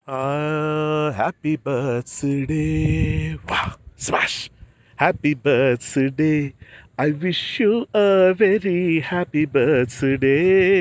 happy birthday వా smash happy birthday I wish you a very happy birthday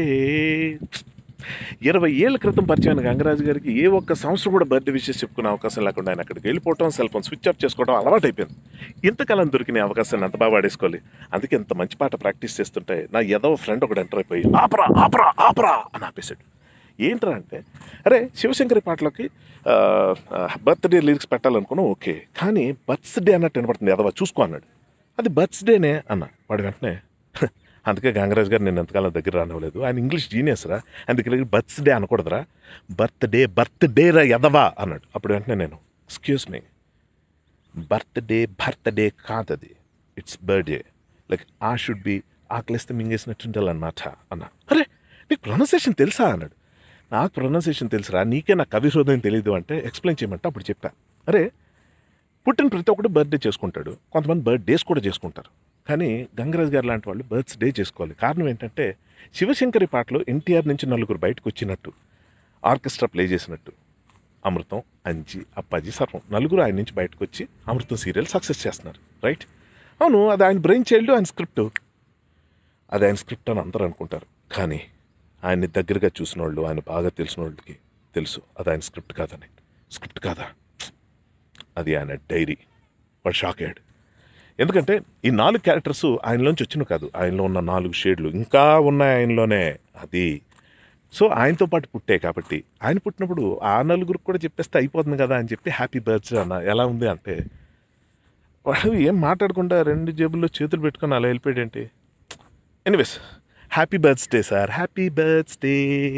ఇరవై ఏళ్ళ క్రితం పరిచయం గంగరాజు గారికి ఏ ఒక్క సంవత్సరం కూడా బర్త్డే విషెస్ చెప్పుకునే అవకాశం లేకుండా ఆయన అక్కడికి వెళ్ళిపోవటం సెల్ ఫోన్ స్విచ్ ఆఫ్ చేసుకోవడం అలవాటు అయిపోయింది ఇంతకాలం దొరికిన అవకాశాన్ని అంత బాగా వాడేసుకోవాలి అందుకే ఇంత మంచి పాట ప్రాక్టీస్ చేస్తుంటే నా ఏదో ఫ్రెండ్ ఒకటి ఎంటర్ అయిపోయి ఆపరా ఆపరా ఆపరా అని ఆపేశాడు ఏంట్రా అంటే అరే శివశంకరి పాటలోకి బర్త్డే లిరిక్స్ పెట్టాలనుకున్నాం ఓకే కానీ బర్త్డే అన్నట్టు వినపడుతుంది ఎదవా చూసుకో అన్నాడు అది బర్త్డేనే అన్న వాడు వెంటనే "హ, అందుకే గంగరాజ్ గారు నేను ఎంతకాలం దగ్గర రానివ్వలేదు ఆయన ఇంగ్లీష్ జీనియస్ రా అందుకే బర్త్డే అనకూడదురా బర్త్డే బర్త్డే రా ఎదవా అన్నాడు అప్పుడు వెంటనే నేను ఎక్స్క్యూజ్ మీ బర్త్డే బర్త్డే కాదది ఇట్స్ బర్త్డే లైక్ ఆ షుడ్ బి ఆకలిస్తే మింగేసినట్టు ఉండాలన్నమాట అన్న అరే నీకు ప్రొనౌన్సియేషన్ తెలుసా అన్నాడు నాకు ప్రొనౌన్సియేషన్ తెలుసురా నీకే నా కవి హృదయం తెలియదు అంటే ఎక్స్ప్లెయిన్ చేయమంటే అప్పుడు చెప్పా అరే పుట్టిన ప్రతి ఒక్కడు బర్త్డే చేసుకుంటాడు కొంతమంది బర్త్డేస్ కూడా చేసుకుంటారు కానీ గంగరాజ్ గారు లాంటి వాళ్ళు బర్త్డే చేసుకోవాలి కారణం ఏంటంటే శివశంకరి పాటలో ఎన్టీఆర్ నుంచి నలుగురు బయటకు వచ్చినట్టు ఆర్కెస్ట్రా ప్లే చేసినట్టు అమృతం అంజి అప్పాజీ సర్వం నలుగురు ఆయన నుంచి బయటకు వచ్చి అమృతం సీరియల్ సక్సెస్ చేస్తున్నారు రైట్ అవును అది ఆయన బ్రెయిన్ చైల్డ్ ఆయన స్క్రిప్ట్ అది ఆయన స్క్రిప్ట్ అని అందరూ అనుకుంటారు కానీ ఆయన్ని దగ్గరగా చూసిన వాళ్ళు ఆయన బాగా తెలిసిన వాళ్ళకి తెలుసు అది ఆయన స్క్రిప్ట్ కాదని స్క్రిప్ట్ కాదా అది ఆయన డైరీ వాడు షాక్ అయ్యాడు ఎందుకంటే ఈ నాలుగు క్యారెక్టర్స్ ఆయనలోంచి వచ్చిన కాదు ఆయనలో ఉన్న నాలుగు షేడ్లు ఇంకా ఉన్నాయి ఆయనలోనే అది సో ఆయనతో పాటు పుట్టాయి కాబట్టి ఆయన పుట్టినప్పుడు ఆ నలుగురికి కూడా చెప్పేస్తే అయిపోతుంది కదా అని చెప్పి హ్యాపీ బర్త్డే అన్న ఎలా ఉంది అంటే వాడు ఏం మాట్లాడకుండా రెండు జేబుల్లో చేతులు పెట్టుకొని అలా వెళ్ళిపోయాడేంటి anyways happy birthday sir happy birthday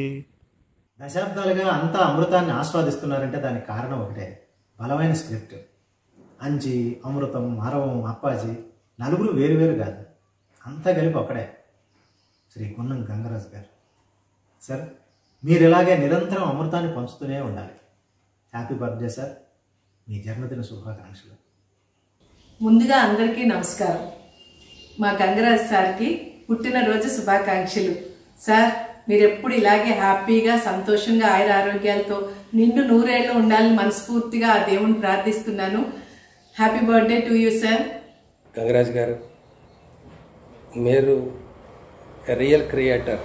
దశాబ్దాలుగా అంతా అమృతాన్ని ఆస్వాదిస్తున్నారంటే దానికి కారణం ఒకటే బలమైన స్క్రిప్ట్ అంజి అమృతం అరవం అప్పాజీ నలుగురు వేరు వేరు కాదు అంతా కలిపి ఒకడే శ్రీ గున్నం గంగరాజు గారు సార్ మీరు ఇలాగే నిరంతరం అమృతాన్ని పంచుతూనే ఉండాలి హ్యాపీ బర్త్డే సార్ మీ జన్మదిన శుభాకాంక్షలు ముందుగా అందరికీ నమస్కారం మా గంగరాజ్ సార్కి పుట్టినరోజు శుభాకాంక్షలు సార్ మీరు ఎప్పుడు ఇలాగే హ్యాపీగా సంతోషంగా ఆయుర ఆరోగ్యాలతో నిండు నూరేళ్ళు ఉండాలని మనస్ఫూర్తిగా ఆ దేవుని ప్రార్థిస్తున్నాను happy birthday to you sir Gangaraj garu మీరు రియల్ క్రియేటర్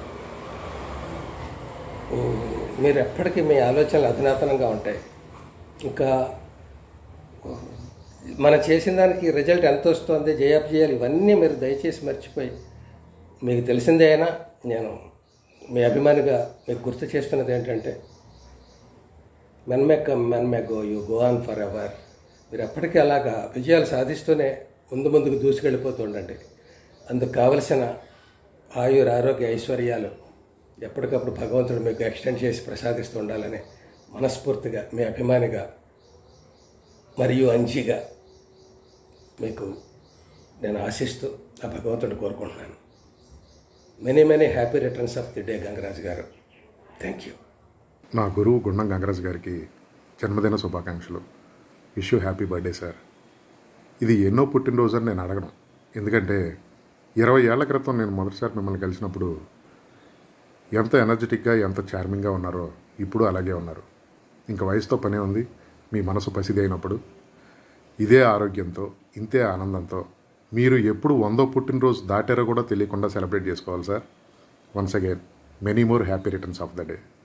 మీరు ఎప్పటికీ మీ ఆలోచనలు అధునాతనంగా ఉంటాయి ఇంకా మనం చేసిన దానికి రిజల్ట్ ఎంత వస్తుంది జయాప్ చేయాలి ఇవన్నీ మీరు దయచేసి మర్చిపోయి మీకు తెలిసిందే అయినా నేను మీ అభిమానిగా మీకు గుర్తు చేస్తున్నది ఏంటంటే men may come men may go you go on for ever మీరు ఎప్పటికీ అలాగా విజయాలు సాధిస్తూనే ముందు ముందుకు దూసుకెళ్ళిపోతూ ఉండండి అందుకు కావలసిన ఆయుర ఆరోగ్య ఐశ్వర్యాలు ఎప్పటికప్పుడు భగవంతుడు మీకు ఎక్స్టెండ్ చేసి ప్రసాదిస్తూ ఉండాలని మనస్ఫూర్తిగా మీ అభిమానిగా మరియు అంజిగా మీకు నేను ఆశిస్తూ ఆ భగవంతుడిని కోరుకుంటున్నాను many many happy returns of the day Gangaraju garu thank you నా గురువు గుండం గంగరాజు గారికి జన్మదిన శుభాకాంక్షలు wish you happy birthday sir ఇది ఎన్నో పుట్టినరోజు అని నేను అడగను ఎందుకంటే ఇరవై ఏళ్ల క్రితం నేను మొదటిసారి మిమ్మల్ని కలిసినప్పుడు ఎంత ఎనర్జెటిక్గా ఎంత చార్మింగ్గా ఉన్నారో ఇప్పుడు అలాగే ఉన్నారు ఇంకా వయసుతో పనే ఉంది మీ మనసు పసిది అయినప్పుడు ఇదే ఆరోగ్యంతో ఇంతే ఆనందంతో మీరు ఎప్పుడు వందో పుట్టినరోజు దాటారో కూడా తెలియకుండా సెలబ్రేట్ చేసుకోవాలి sir once again many more happy returns of the day